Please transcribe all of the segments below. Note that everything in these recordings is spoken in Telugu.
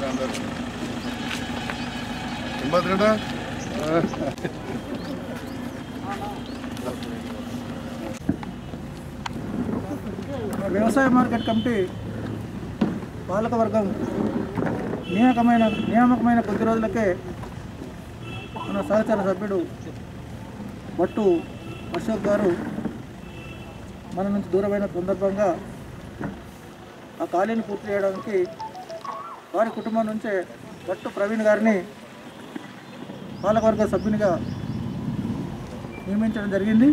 అందరు ఎంబద్రడా వ్యవసాయ మార్కెట్ కమిటీ పాలకవర్గం నియామకమైన నియామకమైన కొద్ది రోజులకే మన సహచర సభ్యుడు భట్టు అశోక్ గారు మన నుంచి దూరమైన సందర్భంగా ఆ ఖాళీని పూర్తి చేయడానికి వారి కుటుంబం నుంచే భట్టు ప్రవీణ్ గారిని పాలకవర్గ సభ్యునిగా నియమించడం జరిగింది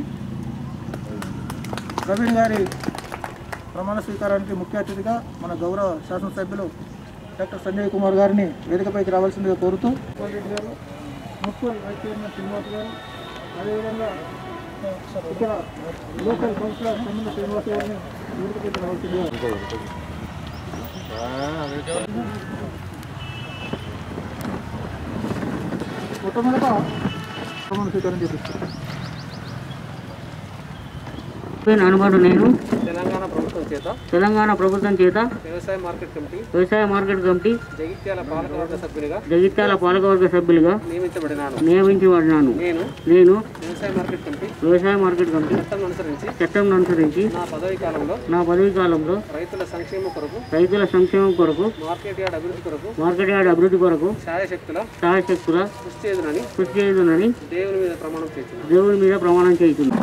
ప్రవీణ్ గారి ప్రమాణ స్వీకారానికి ముఖ్య అతిథిగా మన గౌరవ శాసనసభ్యులు డాక్టర్ సంజయ్ కుమార్ గారిని వేదికపైకి రావాల్సిందిగా కోరుతూ రెడ్డి గారు మున్సిపల్ వైస్ చైర్మన్ శ్రీనివాస్ గారు అదేవిధంగా ఇక్కడ లోకల్ కౌన్సిలర్ సంబంధ శ్రీనివాస్ గారిని వేదికపైకి రావాల్సిందిగా మొట్టమొదట ప్రమాణ స్వీకారం చేపిస్తారు పేరు అనుమాను నేను తెలంగాణ ప్రభుత్వం చేత తెలంగాణ ప్రభుత్వం చేత వ్యవసాయ మార్కెట్ కమిటీ వ్యవసాయ మార్కెట్ కమిటీ జగిత్యాల పాలకవర్గ సభ్యునిగా జగిత్యాల పాలకవర్గ సభ్యులుగా నియమించబడినాను నియమించబడినాను నేను నేను వ్యవసాయ మార్కెట్ కమిటీ వ్యవసాయ మార్కెట్ కమిటీ చట్టం అనుసరించి చట్టం అనుసరించి నా పదవి కాలంలో నా పదవీ కాలంలో రైతుల సంక్షేమం కొరకు రైతుల సంక్షేమం కొరకు మార్కెట్ యార్డ్ అభివృద్ధి కొరకు మార్కెట్ యార్డ్ అభివృద్ధి కొరకు ఛాయశక్తుల సహాయశక్తుల కృషి చేయదునని కృషి చేయుదునని దేవుని మీద ప్రమాణం చేస్తున్నాను దేవుని మీద ప్రమాణం చేయుతుంది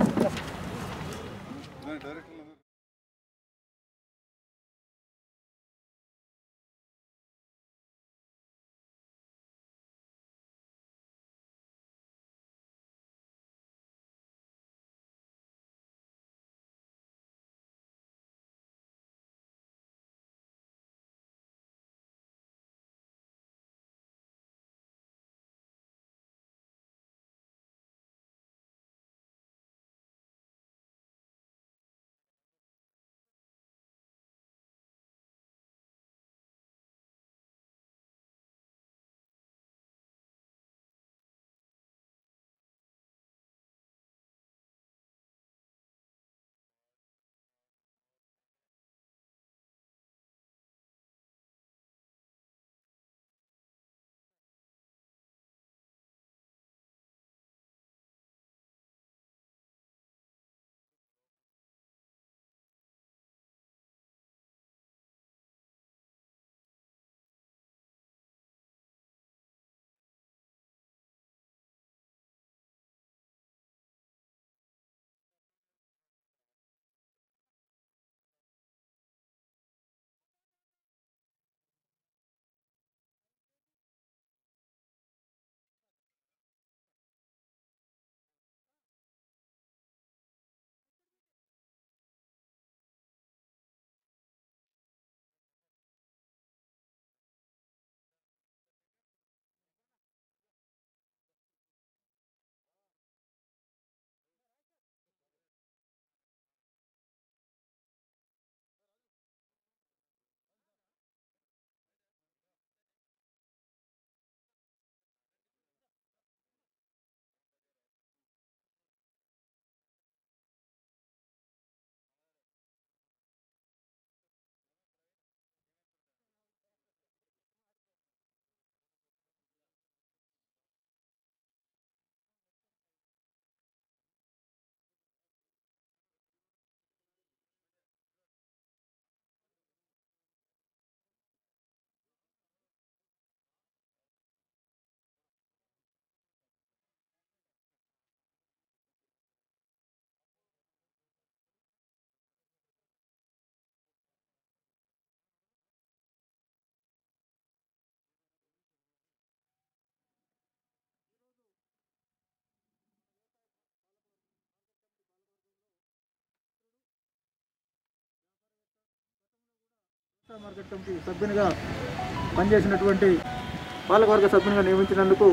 వ్యవసాయ మార్కెట్ కమిటీ సభ్యునిగా పనిచేసినటువంటి పాలకవర్గ సభ్యునిగా నియమించినందుకు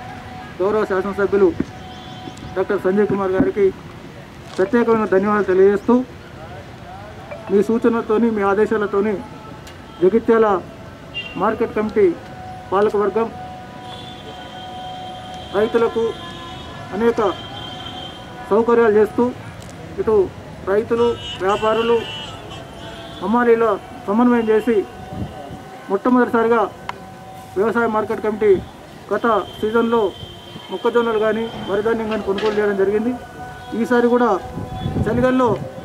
గౌరవ శాసనసభ్యులు డాక్టర్ సంజయ్ కుమార్ గారికి ప్రత్యేకమైన ధన్యవాదాలు తెలియజేస్తూ మీ సూచనలతోని మీ ఆదేశాలతోని జగిత్యాల మార్కెట్ కమిటీ పాలకవర్గం రైతులకు అనేక సౌకర్యాలు చేస్తూ ఇటు రైతులు వ్యాపారులు హమాలీల సమన్వయం చేసి మొట్టమొదటిసారిగా వ్యవసాయ మార్కెట్ కమిటీ గత సీజన్లో మొక్కజొన్నలు కానీ వరిధాన్యం కానీ కొనుగోలు చేయడం జరిగింది ఈసారి కూడా చలిగల్లో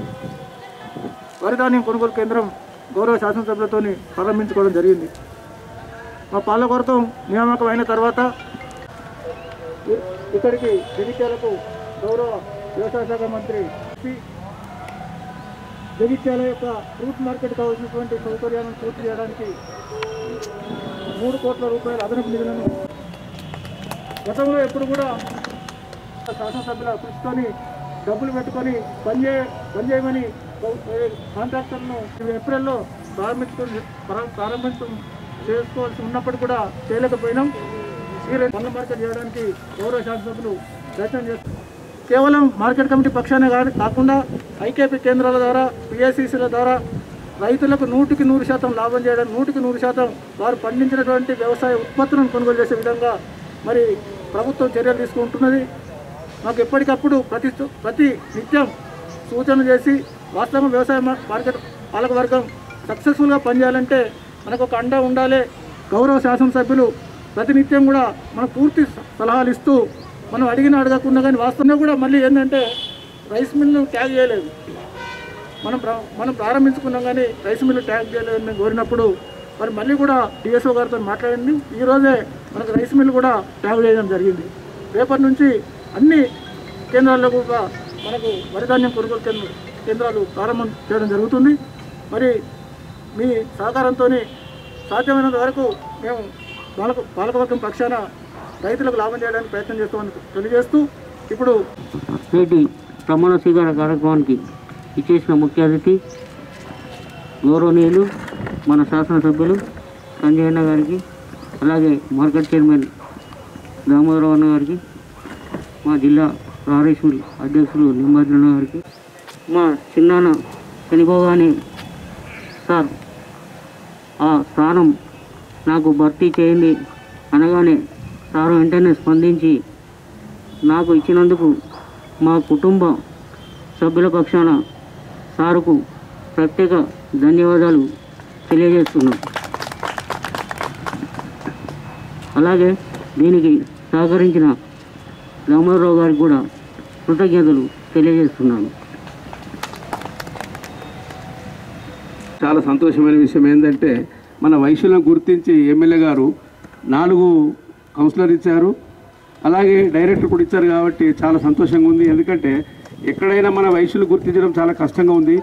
వరిధాన్యం కొనుగోలు కేంద్రం గౌరవ శాసనసభ్యులతో ప్రారంభించుకోవడం జరిగింది మా పాలకవర్గం నియామకం అయిన తర్వాత ఇ- ఇక్కడికి జగిత్యాలకు గౌరవ వ్యవసాయ శాఖ మంత్రి శ్రీ జగిత్యాల యొక్క ఫ్రూట్ మార్కెట్ కావాల్సినటువంటి సౌకర్యాలను పూర్తి చేయడానికి మూడు కోట్ల రూపాయల అదనపు నిధులను గతంలో ఎప్పుడు కూడా శాసనసభ్యుల కృషితోని డబ్బులు పెట్టుకొని పనిచే పనిచేయమని గౌ- ఏ కాంట్రాక్టర్ను ఏప్రిల్లో ప్రారంభించుకొని ప్రా- ప్రారంభించడం చేసుకోవాల్సి ఉన్నప్పుడు కూడా చేయలేకపోయినాం ఈ రెండు పనుల మార్కెట్ చేయడానికి గౌరవ శాసనసభ్యులు ప్రయత్నం చేస్తారు కేవలం మార్కెట్ కమిటీ పక్షానే కాదు కాకుండా ఐకేపీ కేంద్రాల ద్వారా పిఎస్సిసిల ద్వారా రైతులకు నూటికి నూరు శాతం లాభం చేయడం నూటికి నూరు శాతం వారు పండించినటువంటి వ్యవసాయ ఉత్పత్తులను కొనుగోలు చేసే విధంగా మరి ప్రభుత్వం చర్యలు తీసుకుంటున్నది మాకు ఎప్పటికప్పుడు ప్రతి ప్రతి నిత్యం సూచనలు చేసి వాస్తవంగా వ్యవసాయ మా- మార్కెట్ పాలకవర్గం సక్సెస్ఫుల్గా పనిచేయాలంటే మనకు ఒక అండ ఉండాలి గౌరవ శాసనసభ్యులు ప్రతినిత్యం కూడా మనకు పూర్తి సలహాలు ఇస్తూ మనం అడిగిన అడగకుండా కానీ వాస్తవంగా కూడా మళ్ళీ ఏంటంటే రైస్ మిల్ను ట్యాగ్ చేయలేదు మనం ప్రా- మనం ప్రారంభించుకున్నాం కానీ రైస్ మిల్లు ట్యాగ్ చేయలేదని మేము కోరినప్పుడు మరి మళ్ళీ కూడా డిఎస్ఓ గారితో మాట్లాడింది ఈరోజే మనకు రైస్ మిల్ కూడా ట్యాగ్ చేయడం జరిగింది రేపటి నుంచి అన్ని కేంద్రాల్లో కూడా మనకు వరిధాన్యం కొనుగోలు కేంద్ర కేంద్రాలు ప్రారంభం చేయడం జరుగుతుంది మరి మీ సహకారంతో సాధ్యమైనంత వరకు మేము పాలక పాలకవర్గం పక్షాన రైతులకు లాభం చేయడానికి ప్రయత్నం చేస్తామని తెలియజేస్తూ ఇప్పుడు నేటి ప్రమాణ స్వీకార కార్యక్రమానికి ఇచ్చేసిన ముఖ్య అతిథి గౌరవనీయులు మన శాసనసభ్యులు సంజయ్ అన్న గారికి అలాగే మార్కెట్ చైర్మన్ దామోదరావు అన్న గారికి మా జిల్లా రారేష్ మిల్ అధ్యక్షులు నింబాద్రన్న గారికి మా చిన్నాన్న చనిపోగానే సార్ ఆ స్థానం నాకు భర్తీ చేయండి అనగానే సార్ వెంటనే స్పందించి నాకు ఇచ్చినందుకు మా కుటుంబ సభ్యుల పక్షాన సారుకు ప్రత్యేక ధన్యవాదాలు తెలియజేస్తున్నాం అలాగే దీనికి సహకరించిన రామారావు గారికి కూడా కృతజ్ఞతలు తెలియజేస్తున్నాను చాలా సంతోషమైన విషయం ఏంటంటే మన వయసులను గుర్తించి ఎమ్మెల్యే గారు నాలుగు కౌన్సిలర్ ఇచ్చారు అలాగే డైరెక్టర్ కూడా ఇచ్చారు కాబట్టి చాలా సంతోషంగా ఉంది ఎందుకంటే ఎక్కడైనా మన వయసులు గుర్తించడం చాలా కష్టంగా ఉంది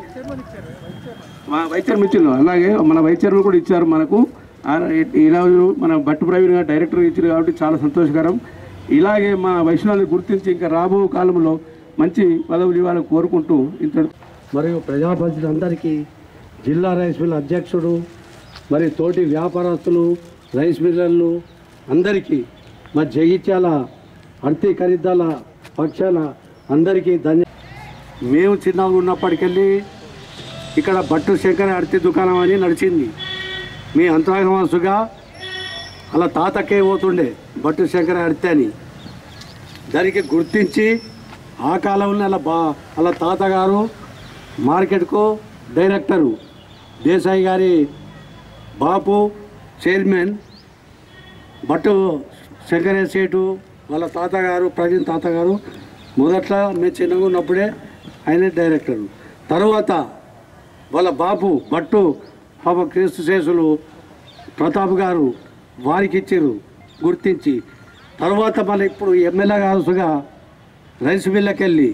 మా వైస్ చైర్మన్ ఇచ్చారు అలాగే మన వైస్ చైర్మన్ కూడా ఇచ్చారు మనకు ఆ- ఇలా మన భట్టు ప్రవీణ్ గారు డైరెక్టర్ ఇచ్చారు కాబట్టి చాలా సంతోషకరం ఇలాగే మన వైష్ణవాన్ని గుర్తించి ఇంకా రాబో కాలంలో మంచి పదవులు ఇవ్వాలని కోరుకుంటూ ఇంత మరియు ప్రజాప్రతినిధులందరికీ జిల్లా రైస్ మిల్ అధ్యక్షుడు మరి తోటి వ్యాపారస్తులు రైస్ మిల్లర్లు అందరికీ మా జగిత్యాల అర్తి ఖరీదాల పక్షాన అందరికీ ధన్య మేము చిన్నగా ఉన్నప్పటికెళ్ళి ఇక్కడ భట్టు శంకర అర్తి దుకాణం అని నడిచింది మీ అంతరాగమాసుగా అలా తాతకే పోతుండే భట్టు శంకర అర్తి అని దానికి గుర్తించి ఆ కాలంలో అలా బా అలా తాతగారు మార్కెట్కు డైరెక్టరు దేశాయి గారి బాపు చైర్మన్ భట్టు శంకరయ్య సేటు వాళ్ళ తాతగారు ప్రవీణ్ తాతగారు మొదట్లో మేము చిన్నగా ఉన్నప్పుడే ఆయన డైరెక్టరు తర్వాత వాళ్ళ బాపు భట్టు పాప క్రీస్తు శేషులు ప్రతాప్ గారు వారికి ఇచ్చారు గుర్తించి తర్వాత మళ్ళీ ఇప్పుడు ఎమ్మెల్యే గారుగా రైస్ మిల్లకి వెళ్ళి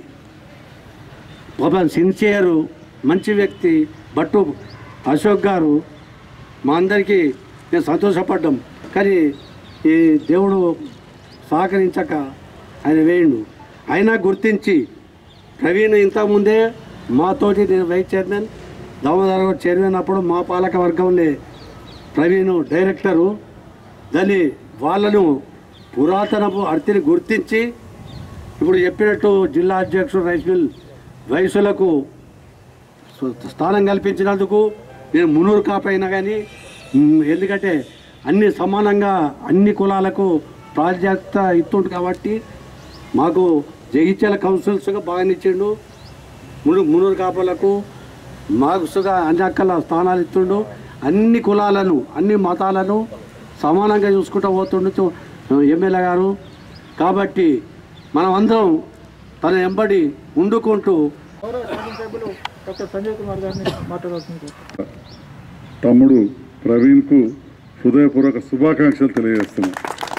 పాపం సిన్సియరు మంచి వ్యక్తి భట్టు అశోక్ గారు మా అందరికీ మేము సంతోషపడ్డాం కానీ ఈ దేవుడు సహకరించక ఆయన వేయండు అయినా గుర్తించి ప్రవీణ్ ఇంతకుముందే మాతోటి నేను వైస్ చైర్మన్ దామోదర్ గారు చైర్మన్ అప్పుడు మా పాలక వర్గంలో ప్రవీణ్ డైరెక్టరు దాన్ని వాళ్ళను పురాతనపు అర్తిని గుర్తించి ఇప్పుడు చెప్పినట్టు జిల్లా అధ్యక్షుడు రైస్ మిల్ వయసులకు స్వ- స్థానం కల్పించినందుకు నేను మునూరు కాపైనా కానీ మ్, ఎందుకంటే అన్ని సమానంగా అన్ని కులాలకు ప్రాధాన్యత ఇస్తుండు కాబట్టి మాకు జగిత్యాల కౌన్సిల్స్గా బాగా ఇచ్చిండు మును మునూరు కాపలకు మాకు సుగా అన్ని అక్కల స్థానాలు ఇస్తుండు అన్ని కులాలను అన్ని మతాలను సమానంగా చూసుకుంటూ పోతుండొచ్చు ఎమ్మెల్యే గారు కాబట్టి మనం అందరం తన ఎంబడి ఉండుకుంటూ గౌరవ శాసనసభ్యులు డాక్టర్ సంజయ్ కుమార్ గారిని మాట్లాడాల్సింది తమ్ముడు ప్రవీణ్కు హృదయపూర్వక శుభాకాంక్షలు తెలియజేస్తున్నాను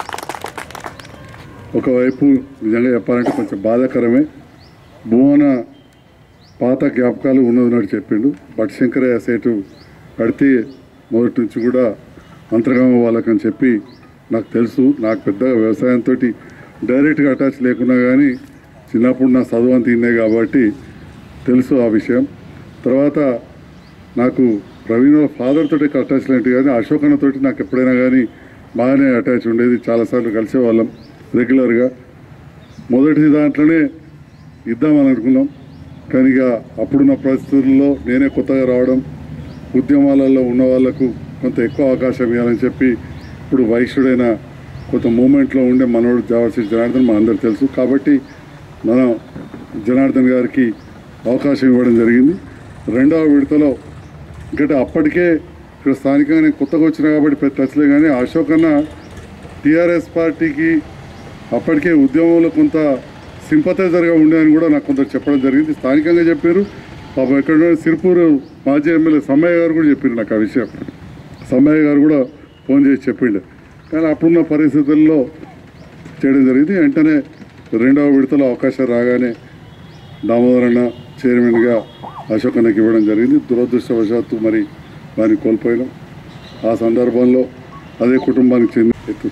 ఒకవైపు నిజంగా చెప్పాలంటే కొంచెం బాధాకరమే భువన పాత జ్ఞాపకాలు ఉన్నది చెప్పిండు బట్ శంకరయ్య సేటు కడితే మొదటి నుంచి కూడా అంతర్గామ వాళ్ళకని చెప్పి నాకు తెలుసు నాకు పెద్దగా వ్యవసాయంతో డైరెక్ట్గా అటాచ్ లేకున్నా కానీ చిన్నప్పుడు నా చదువు అంత తిన్నే కాబట్టి తెలుసు ఆ విషయం తర్వాత నాకు ప్రవీణ్ వాళ్ళ ఫాదర్ తోటి అటాచ్ లాంటి కానీ అశోక్ అన్న తోటి నాకు ఎప్పుడైనా కానీ బాగానే అటాచ్ ఉండేది చాలాసార్లు కలిసేవాళ్ళం రెగ్యులర్గా మొదటి దాంట్లోనే ఇద్దామని అనుకున్నాం కానీ ఇక అప్పుడున్న పరిస్థితుల్లో నేనే కొత్తగా రావడం ఉద్యమాలలో ఉన్న వాళ్ళకు కొంత ఎక్కువ అవకాశం ఇవ్వాలని చెప్పి ఇప్పుడు వైశ్యుడైన కొంత మూమెంట్లో ఉండే మనోడు జావర్సి జనార్దన్ మా అందరికి తెలుసు కాబట్టి మనం జనార్దన్ గారికి అవకాశం ఇవ్వడం జరిగింది రెండవ విడతలో ఎందుకంటే అప్పటికే ఇక్కడ స్థానికంగా నేను కొత్తగా వచ్చినా కాబట్టి పెద్ద టచ్లే కానీ అశోక్ అన్న టీఆర్ఎస్ పార్టీకి అప్పటికే ఉద్యమంలో కొంత సింపతైజర్గా ఉండే అని కూడా నాకు కొంత చెప్పడం జరిగింది స్థానికంగా చెప్పారు పాపం ఎక్కడ సిరిపూరు మాజీ ఎమ్మెల్యే సమ్మయ్య గారు కూడా చెప్పారు నాకు ఆ విషయం సమ్మయ్య గారు కూడా ఫోన్ చేసి చెప్పిండు కానీ అప్పుడున్న పరిస్థితుల్లో చేయడం జరిగింది వెంటనే రెండవ విడతలో అవకాశం రాగానే దామోదరన్న చైర్మన్గా అశోక్ అన్నకి ఇవ్వడం జరిగింది దురదృష్టవశాత్తు మరి వారిని కోల్పోయినాం ఆ సందర్భంలో అదే కుటుంబానికి చెందిన ఎత్తు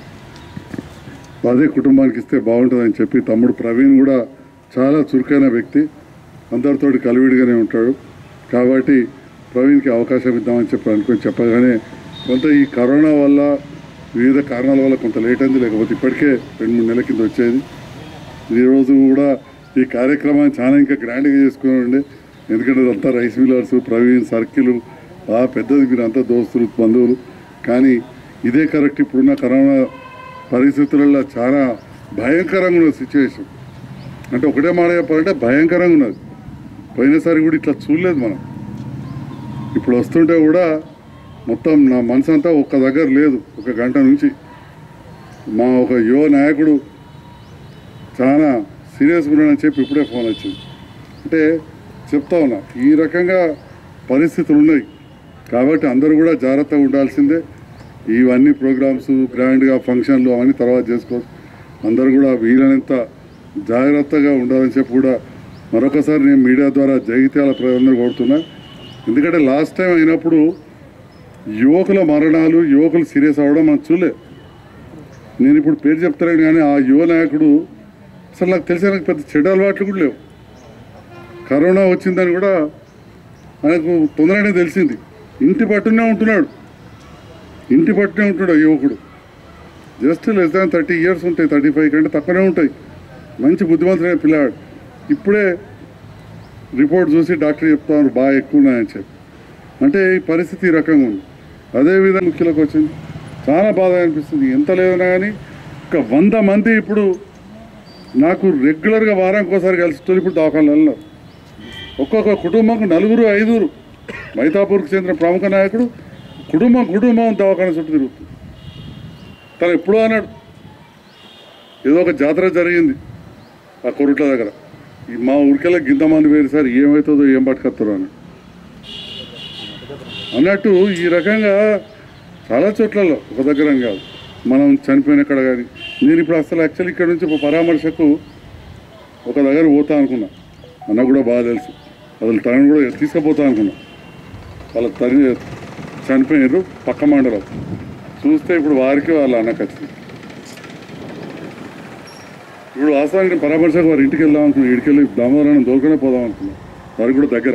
అదే కుటుంబానికి ఇస్తే బాగుంటుందని చెప్పి తమ్ముడు ప్రవీణ్ కూడా చాలా చురుకైన వ్యక్తి అందరితోటి కలివిడిగానే ఉంటాడు కాబట్టి ప్రవీణ్కి అవకాశం ఇద్దామని చెప్పి అనుకుని చెప్పగానే కొంత ఈ కరోనా వల్ల వివిధ కారణాల వల్ల కొంత లేట్ అయింది లేకపోతే ఇప్పటికే రెండు మూడు నెలల కింద వచ్చేది ఈరోజు కూడా ఈ కార్యక్రమాన్ని చాలా ఇంకా గ్రాండ్గా చేసుకుని ఉండే ఎందుకంటే అంతా రైస్ మిల్లర్స్ ప్రవీణ్ సర్కిల్ ఆ పెద్దది మీరు అంతా దోస్తులు బంధువులు కానీ ఇదే కరెక్ట్ ఇప్పుడున్న కరోనా పరిస్థితులలో చాలా భయంకరంగా ఉన్న సిచ్యువేషన్ అంటే ఒకటే మాట చెప్పాలంటే భయంకరంగా ఉన్నది పోయినసారి కూడా ఇట్లా చూడలేదు మనం ఇప్పుడు వస్తుంటే కూడా మొత్తం నా మనసు అంతా ఒక్క దగ్గర లేదు ఒక గంట నుంచి మా ఒక యువ నాయకుడు చాలా సీరియస్గా ఉన్నాడని చెప్పి ఇప్పుడే ఫోన్ వచ్చింది అంటే చెప్తా ఉన్నా ఈ రకంగా పరిస్థితులు ఉన్నాయి కాబట్టి అందరూ కూడా జాగ్రత్తగా ఉండాల్సిందే ఇవన్నీ ప్రోగ్రామ్స్ గ్రాండ్గా ఫంక్షన్లు అవన్నీ తర్వాత చేసుకోవచ్చు అందరూ కూడా వీలైనంత జాగ్రత్తగా ఉండాలని చెప్పి కూడా మరొకసారి నేను మీడియా ద్వారా జగిత్యాల ప్రజలందరూ కోరుతున్నా ఎందుకంటే లాస్ట్ టైం అయినప్పుడు యువకుల మరణాలు యువకులు సీరియస్ అవ్వడం మనం చూడలే నేను ఇప్పుడు పేరు చెప్తాను కానీ ఆ యువ నాయకుడు అసలు నాకు తెలిసి నాకు పెద్ద చెడు అలవాట్లు కూడా లేవు కరోనా వచ్చిందని కూడా ఆయనకు తొందరగానే తెలిసింది ఇంటి పట్టునే ఉంటున్నాడు ఇంటి పట్టునే ఉంటున్నాడు ఆ యువకుడు just less than thirty years ఉంటాయి థర్టీ ఫైవ్ కంటే తక్కువనే ఉంటాయి మంచి బుద్ధిమంతుడైన పిల్లాడు ఇప్పుడే రిపోర్ట్ చూసి డాక్టర్ చెప్తాను బాగా ఎక్కువ ఉన్నాయని చెప్పి అంటే ఈ పరిస్థితి ఈ రకంగా ఉంది అదేవిధంగా ముఖ్యులకు వచ్చింది చాలా బాధ అనిపిస్తుంది ఎంత లేదన్నా కానీ ఒక వంద మంది ఇప్పుడు నాకు రెగ్యులర్గా వారానికి ఒకసారి కలిసి ఇప్పుడు దవాఖానలు వెళ్ళినారు ఒక్కొక్క కుటుంబంకు నలుగురు ఐదుగురు మైతాపూర్కి చెందిన ప్రముఖ నాయకుడు కుటుంబం కుటుంబం దవాఖాన చుట్టూ తిరుగుతుంది తను ఎప్పుడో అన్నాడు ఏదో ఒక జాతర జరిగింది ఆ కొరుట్ల దగ్గర ఈ మా ఊరికెళ్ళ గింత మంది వేరు సార్ ఏమవుతుందో ఏం పట్టుకొస్తారో అని అన్నట్టు ఈ రకంగా చాలా చోట్లలో ఒక దగ్గర అని కాదు మనం చనిపోయిన ఎక్కడ కానీ నేను ఇప్పుడు అసలు యాక్చువల్లీ ఇక్కడ నుంచి ఒక పరామర్శకు ఒక దగ్గర పోతా అనుకున్నా అన్న కూడా బాగా తెలుసు అసలు తనని కూడా తీసుకుపోతా అనుకున్నా వాళ్ళ తల్లి చనిపోయారు పక్క మండలం చూస్తే ఇప్పుడు వారికి వాళ్ళ అన్నకు వచ్చింది ఇప్పుడు వాస్తవానికి నేను పరామర్శకు వారి ఇంటికి వెళ్దాం అనుకున్నాను ఇంటికి వెళ్ళి దామోదరాన్ని దోలుకునే పోదాం అనుకున్నాను వారికి కూడా దగ్గర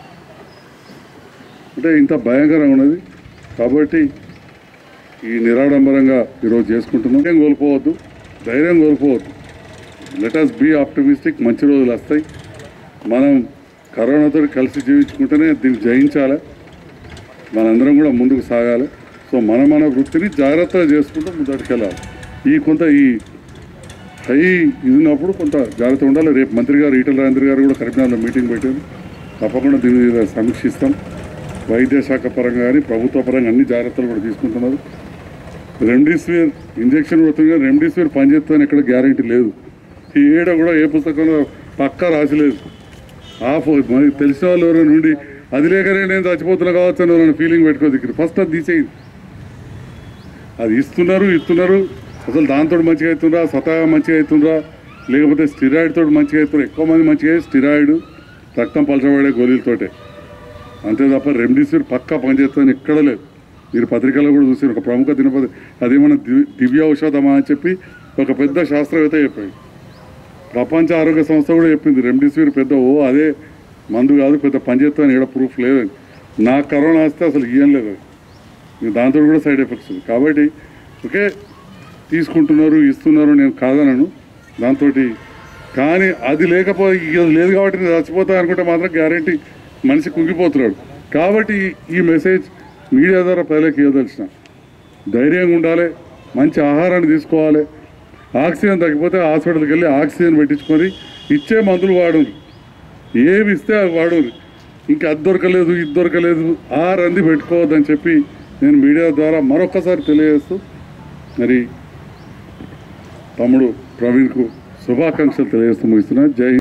అంటే ఇంత భయంకరంగా ఉన్నది కాబట్టి ఈ నిరాడంబరంగా ఈరోజు చేసుకుంటున్నాం ధైర్యం కోల్పోవద్దు ధైర్యం కోల్పోవద్దు లెట్ అస్ బీ ఆప్టమిస్టిక్ మంచి రోజులు వస్తాయి మనం కరోనాతో కలిసి జీవించుకుంటేనే దీన్ని జయించాలి మనందరం కూడా ముందుకు సాగాలి సో మన మన వృత్తిని జాగ్రత్తగా చేసుకుంటూ ముందటికి వెళ్ళాలి ఈ కొంత ఈ హై ఇది ఉన్నప్పుడు కొంత జాగ్రత్త ఉండాలి రేపు మంత్రి గారు ఈటల రాజేంద్ర గారు కూడా కరీంనగర్లో మీటింగ్ పెట్టారు తప్పకుండా దీని మీద సమీక్షిస్తాం వైద్య శాఖ పరంగా కానీ ప్రభుత్వ పరంగా అన్ని జాగ్రత్తలు కూడా తీసుకుంటున్నారు రెమ్డెసివిర్ ఇంజెక్షన్ కొడుతుంది రెమ్డెసివిర్ పనిచేస్తుందని ఎక్కడ గ్యారంటీ లేదు ఈ ఏడ కూడా ఏ పుస్తకంలో పక్కా రాసిలేదు ఆఫ్ మనకి తెలిసిన వాళ్ళు ఎవరైనా నుండి అది లేకనే నేను చచ్చిపోతున్నా కావచ్చు అని ఎవరైనా ఫీలింగ్ పెట్టుకోదు ఇక్కడ ఫస్ట్ అది తీసేయి అది ఇస్తున్నారు ఇస్తున్నారు అసలు దాంతో మంచిగా అవుతుండ్రా సతాగా మంచిగా అవుతుండ్రా లేకపోతే స్టిరాయిడ్ తోటి మంచిగా అవుతున్నారు ఎక్కువ మంది మంచిగా అయ్యేది స్టిరాయిడ్ రక్తం పలచబడే గోళీలతోటే అంతే తప్ప రెమ్డెసివిర్ పక్కా పనిచేస్తుందని ఎక్కడ లేదు మీరు పత్రికల్లో కూడా చూసారు ఒక ప్రముఖ దినపత్రి అదేమన్నా దివ్- దివ్య ఔషధమా అని చెప్పి ఒక పెద్ద శాస్త్రవేత్త చెప్పాడు ప్రపంచ ఆరోగ్య సంస్థ కూడా చెప్పింది రెమ్డెసివిర్ పెద్ద ఓ అదే మందు కాదు పెద్ద పనిచేస్తుందని ఏడ ప్రూఫ్ లేదని నాకు కరోనా వస్తే అసలు ఇయ్యం లేదు అది. ఇంక దాంతో కూడా సైడ్ ఎఫెక్ట్స్ ఉంది కాబట్టి ఓకే తీసుకుంటున్నారు ఇస్తున్నారు నేను కాదనను దాంతో కానీ అది లేకపోతే ఇక అది లేదు కాబట్టి నేను చచ్చిపోతా అనుకుంటే మాత్రం గ్యారంటీ మనిషి కుంగిపోతున్నాడు కాబట్టి ఈ- ఈ మెసేజ్ మీడియా ద్వారా ప్రజలకు ఇవ్వదలిచిన ధైర్యంగా ఉండాలి మంచి ఆహారాన్ని తీసుకోవాలి ఆక్సిజన్ తగ్గిపోతే హాస్పిటల్కి వెళ్ళి ఆక్సిజన్ పెట్టించుకొని ఇచ్చే మందులు వాడు ఏమి ఇస్తే అవి వాడు ఇంకా అది దొరకలేదు ఇది దొరకలేదు ఆ రంది పెట్టుకోవద్దని చెప్పి నేను మీడియా ద్వారా మరొకసారి తెలియజేస్తూ మరి తమ్ముడు ప్రవీణ్కు శుభాకాంక్షలు తెలియజేస్తూ ముగిస్తున్నా జై హింద్.